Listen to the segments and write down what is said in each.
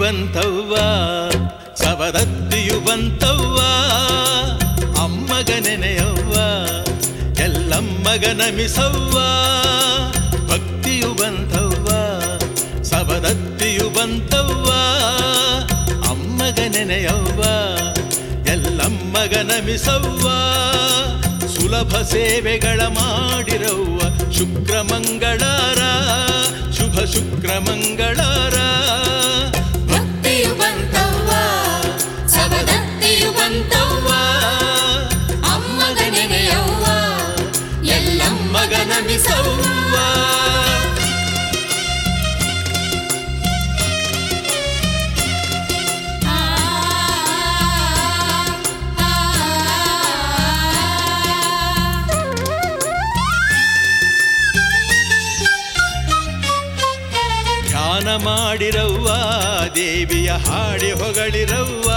ಬಂತವ್ವ ಸವದತ್ತಿಯು ಬಂತವ್ವ ಅಮ್ಮಗ ನೆನೆಯವ್ವ ಎಲ್ಲಮ್ಮಗ ನಮಿಸವ್ವ ಭಕ್ತಿಯು ಬಂತವ್ವ ಸವದತ್ತಿಯು ಬಂತವ್ವ ಅಮ್ಮಗ ನೆನೆಯವ್ವ ಎಲ್ಲಮ್ಮಗ ನಮಿಸವ್ವ ಸುಲಭ ಸೇವೆಗಳ ಮಾಡಿರವ್ವ ಶುಕ್ರ ಮಂಗಳಾರ ಶುಭ ಶುಕ್ರ ಮಂಗಳಾರ ಭಕ್ತಿಯು ಬಂತವ್ವ ಸವದತ್ತಿಯು ಬಂತವ್ವ ಅಮ್ಮಗ ನೆನೆಯವ್ವ ಎಲ್ಲಮ್ಮಗ ನಮಿಸವ್ವ ಆ, ಆ, ಧ್ಯಾನ ಮಾಡಿರವ್ವ ದೇವಿಯ ಹಾಡಿ ಹೊಗಳಿರವ್ವ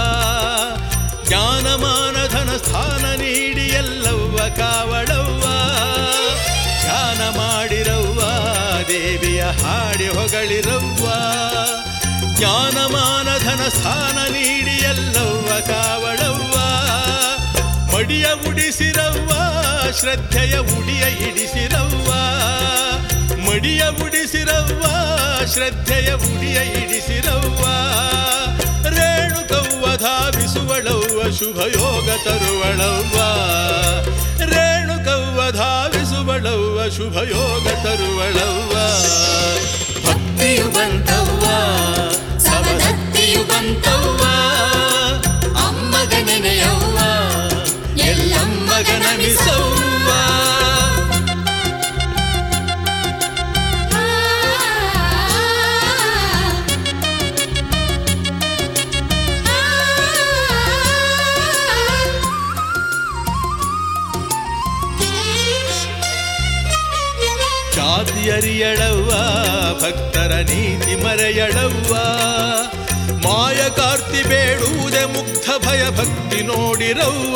ಜ್ಞಾನಮಾನಧನ ಸ್ಥಾನ ನೀಡಿ ಎಲ್ಲವ್ವ ಕಾವಳವ್ವ ಧ್ಯಾನ ಮಾಡಿರವ್ವ ದೇವಿಯ ಹಾಡಿ ಹೊಗಳಿರವ್ವ ಜ್ಞಾನಮಾನಧನ ಸ್ಥಾನ ನೀಡಿ ಎಲ್ಲವ್ವ ಕಾವಳವ್ವ ಮಡಿಯ ಉಡಿಸಿರವ್ವ ಶ್ರದ್ಧೆಯ ಉಡಿಯ ಇಡಿಸಿರವ್ವ ಮಡಿಯ ಉಡಿಸಿರವ್ವ ಶ್ರದ್ಧೆಯ ಉಡಿಯ ಇಡಿಸಿರವ್ವ ರೇಣುಕವ್ವ ಧಾವಿಸುವಳವ್ವ ಶುಭ ಯೋಗ ತರುವಳವ್ವ ರೇಣುಕವ್ವ ಧಾವಿಸುವಳವ್ವ ಶುಭ ಯೋಗ ತರುವಳವ್ವ ಭಕ್ತಿಯು ಬಂತವ್ವ ಸವದತ್ತಿಯು ಬಂತವ್ವ ಅಮ್ಮಗ ನೆನೆಯವ್ವ ಎಲ್ಲಮ್ಮಗ ನಮಿಸವ್ವ ಆ, ಜಾತಿಯರಿಯಳವ್ವ ಭಕ್ತರ ನೀತಿ ಮರೆಯಳವ್ವ ಮಾಯ ಕಾರ್ತಿ ಬೇಡುವುದೇ ಮುಗ್ಧ ಭಯ ಭಕ್ತಿ ನೋಡಿರವ್ವ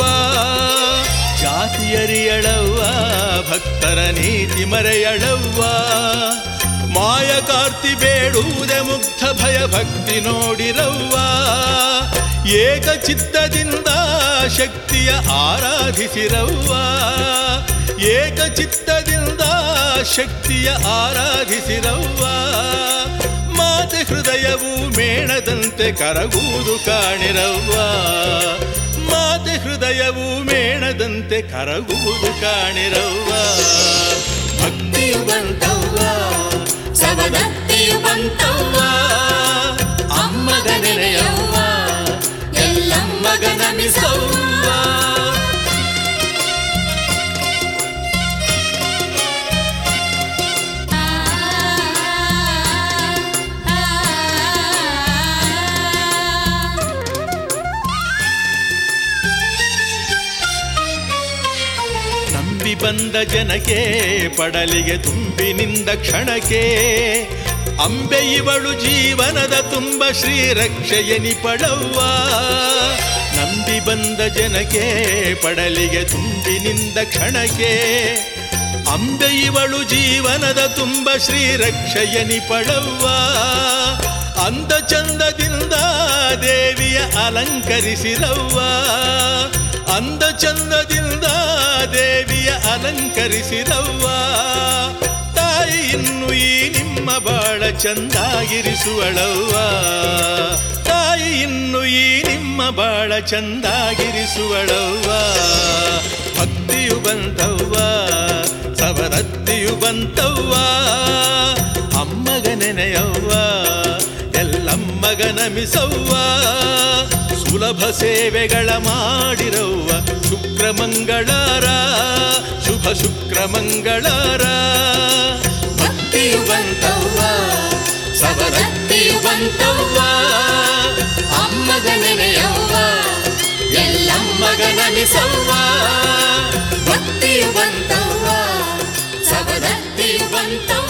ಜಾತಿಯರಿಯಳವ್ವ ಭಕ್ತರ ನೀತಿ ಮರೆಯಳವ್ವ ಮಾಯ ಕಾರ್ತಿ ಬೇಡುವುದೇ ಮುಗ್ಧ ಭಯ ಭಕ್ತಿ ನೋಡಿರವ್ವ ಏಕ ಚಿತ್ತದಿಂದ ಶಕ್ತಿಯ ಆರಾಧಿಸಿರವ್ವ ಏಕ ಚಿತ್ತದಿಂದ ಶಕ್ತಿಯ ಆರಾಧಿಸಿರವ್ವ ಮಾತೆ ಹೃದಯವು ಮೇಣದಂತೆ ಕರಗುವುದು ಕಾಣಿರವ್ವ ಮಾತೆ ಹೃದಯವು ಮೇಣದಂತೆ ಕರಗುವುದು ಕಾಣಿರವ್ವ ಭಕ್ತಿಯು ಬಂತವ್ವ ಸವದತ್ತಿಯು ಬಂತವ್ವ ಅಮ್ಮಗ ನೆನೆಯವ್ವ ಎಲ್ಲಮ್ಮಗ ನಮಿಸವ್ವ ಆ, ಆ, ನಂಬಿ ಬಂದ ಜನಕ್ಕೆ ಪಡಲಿಗೆ ತುಂಬಿನಿಂದ ಕ್ಷಣಕ್ಕೆ ಅಂಬೆ ಇವಳು ಜೀವನದ ತುಂಬ ಶ್ರೀರಕ್ಷೆಯನಿ ಪಡವ್ವ ನಂಬಿ ಬಂದ ಜನಕ್ಕೆ ಪಡಲಿಗೆ ತುಂಬಿನಿಂದ ಕ್ಷಣಕ್ಕೆ ಅಂಬೆ ಇವಳು ಜೀವನದ ತುಂಬ ಶ್ರೀರಕ್ಷೆಯನಿ ಪಡವ್ವ ಅಂದ ಚಂದದಿಂದ ದೇವಿಯ ಅಲಂಕರಿಸಿರವ್ವ ಅಂದ ಚಂದದಿಂದ ದೇವಿಯ ಅಲಂಕರಿಸಿರವ್ವ ತಾಯಿ ಇನ್ನು ಈ ನಿಮ್ಮ ಬಾಳ ಚಂದಾಗಿರಿಸುವಳವ್ವ ತಾಯಿ ಇನ್ನು ಈ ನಿಮ್ಮ ಬಾಳ ಚಂದಾಗಿರಿಸುವಳವ್ವ ಭಕ್ತಿಯು ಬಂತವ್ವ ಸವರತ್ತಿಯು ಬಂತವ್ವ ಅಮ್ಮಗ ನೆನೆಯವ್ವ ಎಲ್ಲಮ್ಮಗ ನಮಿಸವ್ವ ಸುಲಭ ಸೇವೆಗಳ ಮಾಡಿರವ್ವ ಶುಕ್ರ ಮಂಗಳಾರ ಶುಭ ಶುಕ್ರ ಮಂಗಳಾರ ಭಕ್ತಿಯು ಬಂತವ್ವ ಸವದತ್ತಿಯು ಬಂತವ್ವ ಅಮ್ಮಗ ನೆನೆಯವ್ವ ಎಲ್ಲಮ್ಮಗ ನಮಿಸವ್ವ ಭಕ್ತಿಯು ಬಂತವ್ವ ಸವದತ್ತಿಯು ಬಂತವ್ವ